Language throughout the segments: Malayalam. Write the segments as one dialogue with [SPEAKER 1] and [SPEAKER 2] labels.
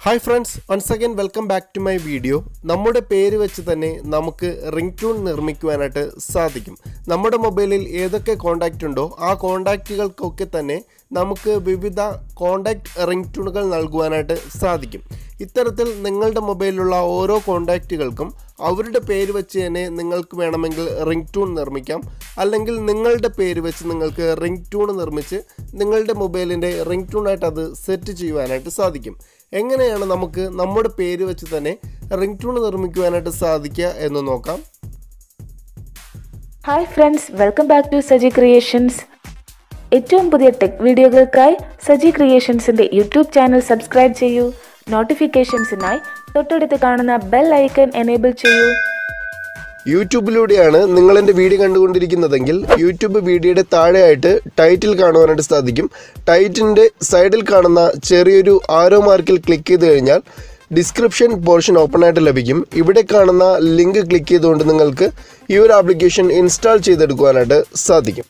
[SPEAKER 1] Hi friends once again welcome back to my video നമ്മുടെ പേര് വെച്ച് തന്നെ നമുക്ക് റിംഗ് ട്യൂൺ നിർമ്മിക്കുവാനായിട്ട് സാധിക്കും നമ്മുടെ മൊബൈലിൽ ഏതൊക്കെ കോണ്ടാക്റ്റ് ഉണ്ടോ ആ കോണ്ടാക്റ്റുകൾക്കൊക്കെ തന്നെ നമുക്ക് വിവിധ കോണ്ടാക്റ്റ് റിംഗ് ട്യൂണുകൾ നൽകുവാനായിട്ട് സാധിക്കും ഇത്തരത്തിൽ നിങ്ങളുടെ മൊബൈലിലുള്ള ഓരോ കോണ്ടാക്റ്റുകൾക്കും അവരുടെ പേര് വെച്ച് തന്നെ നിങ്ങൾക്ക് വേണമെങ്കിൽ റിംഗ് ട്യൂൺ നിർമ്മിക്കാം അല്ലെങ്കിൽ നിങ്ങളുടെ പേര് വെച്ച് നിങ്ങൾക്ക് റിംഗ് ട്യൂൺ നിർമ്മിച്ച് നിങ്ങളുടെ മൊബൈലിൻ്റെ റിംഗ് ട്യൂണായിട്ട് അത് സെറ്റ് ചെയ്യുവാനായിട്ട് സാധിക്കും എങ്ങനെയാണ് നമുക്ക് നമ്മുടെ പേര് വെച്ച് തന്നെ റിംഗ് ട്യൂൺ നിർമ്മിക്കുവാനായിട്ട് സാധിക്കുക എന്ന് നോക്കാം
[SPEAKER 2] hi friends welcome back to Saji creations ഏറ്റവും പുതിയ ടെക് വീഡിയോകൾക്കായി സജി ക്രിയേഷൻസിന്റെ യൂട്യൂബ് ചാനൽ സബ്സ്ക്രൈബ് ചെയ്യൂ നോട്ടിഫിക്കേഷൻസിനായി തൊട്ടടുത്ത് കാണുന്ന ബെൽ ഐക്കൺ എനേബിൾ ചെയ്യൂ
[SPEAKER 1] യൂട്യൂബിലൂടെയാണ് നിങ്ങൾ എൻ്റെ വീഡിയോ കണ്ടുകൊണ്ടിരിക്കുന്നതെങ്കിൽ യൂട്യൂബ് വീഡിയോയുടെ താഴെയായിട്ട് ടൈറ്റിൽ കാണുവാനായിട്ട് സാധിക്കും ടൈറ്റിൻ്റെ സൈഡിൽ കാണുന്ന ചെറിയൊരു ആരോ മാർക്കിൽ ക്ലിക്ക് ചെയ്ത് കഴിഞ്ഞാൽ ഡിസ്ക്രിപ്ഷൻ പോർഷൻ ഓപ്പൺ ആയിട്ട് ലഭിക്കും ഇവിടെ കാണുന്ന ലിങ്ക് ക്ലിക്ക് ചെയ്തുകൊണ്ട് നിങ്ങൾക്ക് ഈ ഒരു ആപ്ലിക്കേഷൻ ഇൻസ്റ്റാൾ ചെയ്തെടുക്കുവാനായിട്ട് സാധിക്കും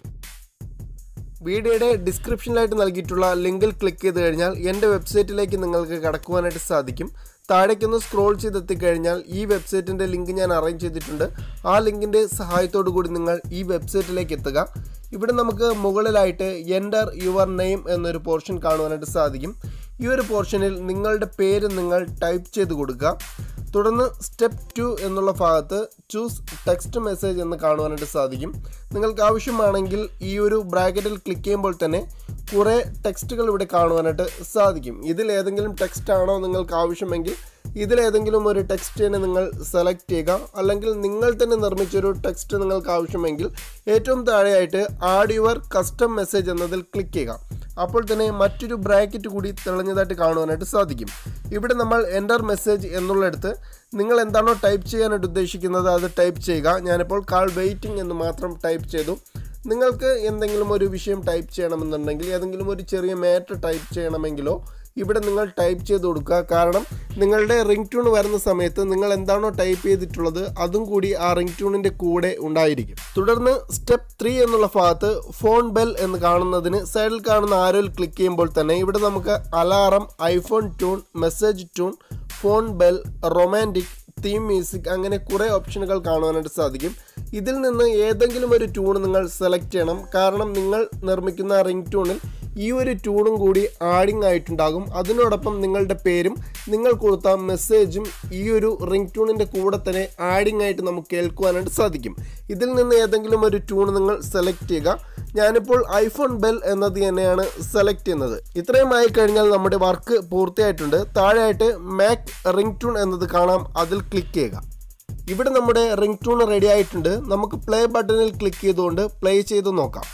[SPEAKER 1] വീഡിയോയുടെ ഡിസ്ക്രിപ്ഷനിലായിട്ട് നൽകിയിട്ടുള്ള ലിങ്കിൽ ക്ലിക്ക് ചെയ്ത് കഴിഞ്ഞാൽ എൻ്റെ വെബ്സൈറ്റിലേക്ക് നിങ്ങൾക്ക് കടക്കുവാനായിട്ട് സാധിക്കും താഴേക്കൊന്ന് സ്ക്രോൾ ചെയ്തെത്തിക്കഴിഞ്ഞാൽ ഈ വെബ്സൈറ്റിൻ്റെ ലിങ്ക് ഞാൻ അറേഞ്ച് ചെയ്തിട്ടുണ്ട് ആ ലിങ്കിൻ്റെ സഹായത്തോടു കൂടി നിങ്ങൾ ഈ വെബ്സൈറ്റിലേക്ക് എത്തുക ഇവിടെ നമുക്ക് മുകളിലായിട്ട് എൻ്റർ യുവർ നെയിം എന്നൊരു പോർഷൻ കാണുവാനായിട്ട് സാധിക്കും ഈ ഒരു പോർഷനിൽ നിങ്ങളുടെ പേര് നിങ്ങൾ ടൈപ്പ് ചെയ്ത് കൊടുക്കുക തുടർന്ന് സ്റ്റെപ്പ് ടു എന്നുള്ള ഭാഗത്ത് ചൂസ് ടെക്സ്റ്റ് മെസ്സേജ് എന്ന് കാണുവാനായിട്ട് സാധിക്കും നിങ്ങൾക്ക് ആവശ്യമാണെങ്കിൽ ഈ ഒരു ബ്രാക്കറ്റിൽ ക്ലിക്ക് ചെയ്യുമ്പോൾ തന്നെ കുറേ ടെക്സ്റ്റുകൾ ഇവിടെ കാണുവാനായിട്ട് സാധിക്കും ഇതിൽ ഏതെങ്കിലും ടെക്സ്റ്റ് ആണോ നിങ്ങൾക്ക് ആവശ്യമെങ്കിൽ ഇതിലേതെങ്കിലും ഒരു ടെക്സ്റ്റ് തന്നെ നിങ്ങൾ സെലക്ട് ചെയ്യുക അല്ലെങ്കിൽ നിങ്ങൾ തന്നെ നിർമ്മിച്ചൊരു ടെക്സ്റ്റ് നിങ്ങൾക്ക് ആവശ്യമെങ്കിൽ ഏറ്റവും താഴെയായിട്ട് ആഡ് യുവർ കസ്റ്റം മെസ്സേജ് എന്നതിൽ ക്ലിക്ക് ചെയ്യുക അപ്പോൾ തന്നെ മറ്റൊരു ബ്രാക്കറ്റ് കൂടി തെളിഞ്ഞതായിട്ട് കാണുവാനായിട്ട് സാധിക്കും ഇവിടെ നമ്മൾ എൻ്റർ മെസ്സേജ് എന്നുള്ളിടത്ത് നിങ്ങൾ എന്താണോ ടൈപ്പ് ചെയ്യാനായിട്ട് ഉദ്ദേശിക്കുന്നത് അത് ടൈപ്പ് ചെയ്യുക ഞാനിപ്പോൾ കാൾ വെയിറ്റിംഗ് എന്ന് മാത്രം ടൈപ്പ് ചെയ്തു നിങ്ങൾക്ക് എന്തെങ്കിലും ഒരു വിഷയം ടൈപ്പ് ചെയ്യണമെന്നുണ്ടെങ്കിൽ ഏതെങ്കിലും ഒരു ചെറിയ മാറ്റർ ടൈപ്പ് ചെയ്യണമെങ്കിലോ ഇവിടെ നിങ്ങൾ ടൈപ്പ് ചെയ്ത് കൊടുക്കുക കാരണം നിങ്ങളുടെ റിംഗ് ട്യൂൺ വരുന്ന സമയത്ത് നിങ്ങൾ എന്താണോ ടൈപ്പ് ചെയ്തിട്ടുള്ളത് അതും കൂടി ആ റിംഗ് ട്യൂണിൻ്റെ കൂടെ ഉണ്ടായിരിക്കും തുടർന്ന് സ്റ്റെപ്പ് ത്രീ എന്നുള്ള ഭാഗത്ത് ഫോൺ ബെൽ എന്ന് കാണുന്നതിന് സൈഡിൽ കാണുന്ന ആരോയിൽ ക്ലിക്ക് ചെയ്യുമ്പോൾ തന്നെ ഇവിടെ നമുക്ക് alarm iPhone tune message tune phone bell romantic theme music അങ്ങനെ കുറേ ഓപ്ഷനുകൾ കാണുവാനായിട്ട് സാധിക്കും ഇതിൽ നിന്ന് ഏതെങ്കിലും ഒരു ട്യൂൺ നിങ്ങൾ സെലക്ട് ചെയ്യണം കാരണം നിങ്ങൾ നിർമ്മിക്കുന്ന റിംഗ് ട്യൂണിൽ ഈ ഒരു ട്യൂണും കൂടി ആഡിങ് ആയിട്ടുണ്ടാകും അതിനോടൊപ്പം നിങ്ങളുടെ പേരും നിങ്ങൾ കൊടുത്ത മെസ്സേജും ഈ ഒരു റിംഗ് ട്യൂണിൻ്റെ കൂടെ തന്നെ ആഡിങ് ആയിട്ട് നമുക്ക് കേൾക്കുവാനായിട്ട് സാധിക്കും ഇതിൽ നിന്ന് ഏതെങ്കിലും ഒരു ട്യൂൺ നിങ്ങൾ സെലക്ട് ചെയ്യുക ഞാനിപ്പോൾ ഐഫോൺ ബെൽ എന്നത് തന്നെയാണ് സെലക്ട് ചെയ്യുന്നത് ഇത്രയും ആയി കഴിഞ്ഞാൽ നമ്മുടെ വർക്ക് പൂർത്തിയായിട്ടുണ്ട് താഴെയായിട്ട് മാക് റിംഗ് ട്യൂൺ എന്നത് കാണാം അതിൽ ക്ലിക്ക് ചെയ്യുക ഇവിടെ നമ്മുടെ റിംഗ് ട്യൂൺ റെഡി ആയിട്ടുണ്ട് നമുക്ക് പ്ലേ ബട്ടണിൽ ക്ലിക്ക് ചെയ്തുകൊണ്ട് പ്ലേ ചെയ്ത് നോക്കാം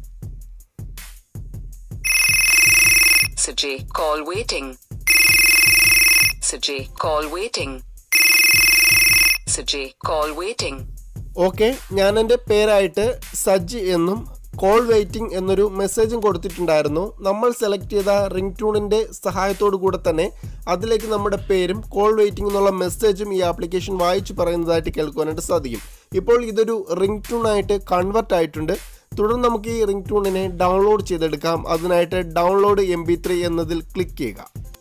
[SPEAKER 3] Sajay, call waiting. Sajay, call waiting. Sajay, call waiting.
[SPEAKER 1] Okay ഞാൻ എൻ്റെ പേരായിട്ട് സജ്ജ് എന്നും കോൾ വെയിറ്റിംഗ് എന്നൊരു മെസ്സേജും കൊടുത്തിട്ടുണ്ടായിരുന്നു നമ്മൾ സെലക്ട് ചെയ്ത റിംഗ് ട്യൂണിൻ്റെ സഹായത്തോടു കൂടെ തന്നെ അതിലേക്ക് നമ്മുടെ പേരും കോൾ വെയിറ്റിംഗ് എന്നുള്ള മെസ്സേജും ഈ ആപ്ലിക്കേഷൻ വായിച്ച് പറയുന്നതായിട്ട് കേൾക്കുവാനായിട്ട് സാധിക്കും ഇപ്പോൾ ഇതൊരു റിംഗ് ട്യൂണായിട്ട് കൺവെർട്ട് ആയിട്ടുണ്ട് തുടർന്ന് നമുക്ക് ഈ റിംഗ് ട്യൂണിനെ ഡൗൺലോഡ് ചെയ്തെടുക്കാം അതിനായിട്ട് ഡൗൺലോഡ് എം ബി ത്രീ എന്നതിൽ ക്ലിക്ക് ചെയ്യുക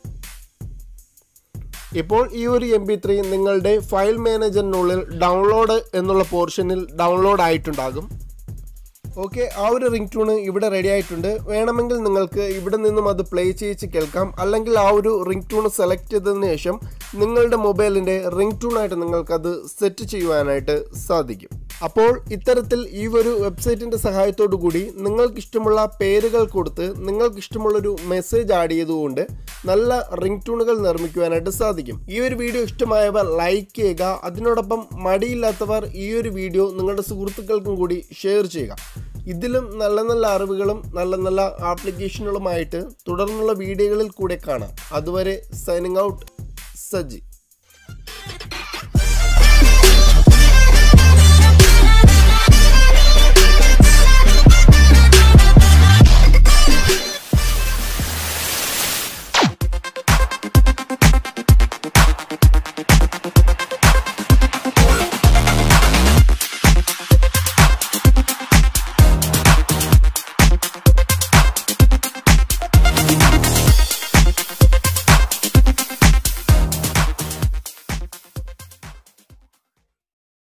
[SPEAKER 1] ഇപ്പോൾ ഈ ഒരു എം പി ത്രീ നിങ്ങളുടെ ഫയൽ മാനേജറിനുള്ളിൽ ഡൗൺലോഡ് എന്നുള്ള പോർഷനിൽ ഡൗൺലോഡ് ആയിട്ടുണ്ടാകും ഓക്കെ ആ ഒരു റിംഗ് ട്യൂണ് ഇവിടെ റെഡി ആയിട്ടുണ്ട് വേണമെങ്കിൽ നിങ്ങൾക്ക് ഇവിടെ നിന്നും അത് പ്ലേ ചെയ്യിച്ച് കേൾക്കാം അല്ലെങ്കിൽ ആ ഒരു റിംഗ് ട്യൂൺ സെലക്ട് ചെയ്തതിന് ശേഷം നിങ്ങളുടെ മൊബൈലിൻ്റെ റിംഗ് ട്യൂണായിട്ട് നിങ്ങൾക്കത് സെറ്റ് ചെയ്യുവാനായിട്ട് സാധിക്കും അപ്പോൾ ഇത്തരത്തിൽ ഈ ഒരു വെബ്സൈറ്റിൻ്റെ സഹായത്തോടു കൂടി നിങ്ങൾക്ക് ഇഷ്ടമുള്ള പേരുകൾ കൊടുത്ത് നിങ്ങൾക്ക് ഇഷ്ടമുള്ളൊരു മെസ്സേജ് ആഡ് ചെയ്തുകൊണ്ട് നല്ല റിംഗ് ട്യൂണുകൾ നിർമ്മിക്കുവാനായിട്ട് സാധിക്കും ഈ ഒരു വീഡിയോ ഇഷ്ടമായവർ ലൈക്ക് ചെയ്യുക അതിനോടൊപ്പം മടിയില്ലാത്തവർ ഈ ഒരു വീഡിയോ നിങ്ങളുടെ സുഹൃത്തുക്കൾക്കും കൂടി ഷെയർ ചെയ്യുക ഇതിലും നല്ല നല്ല അറിവുകളും നല്ല നല്ല ആപ്ലിക്കേഷനുകളുമായിട്ട് തുടർന്നുള്ള വീഡിയോകളിൽ കൂടെ കാണാം അതുവരെ സൈനിങ് ഔട്ട് സജി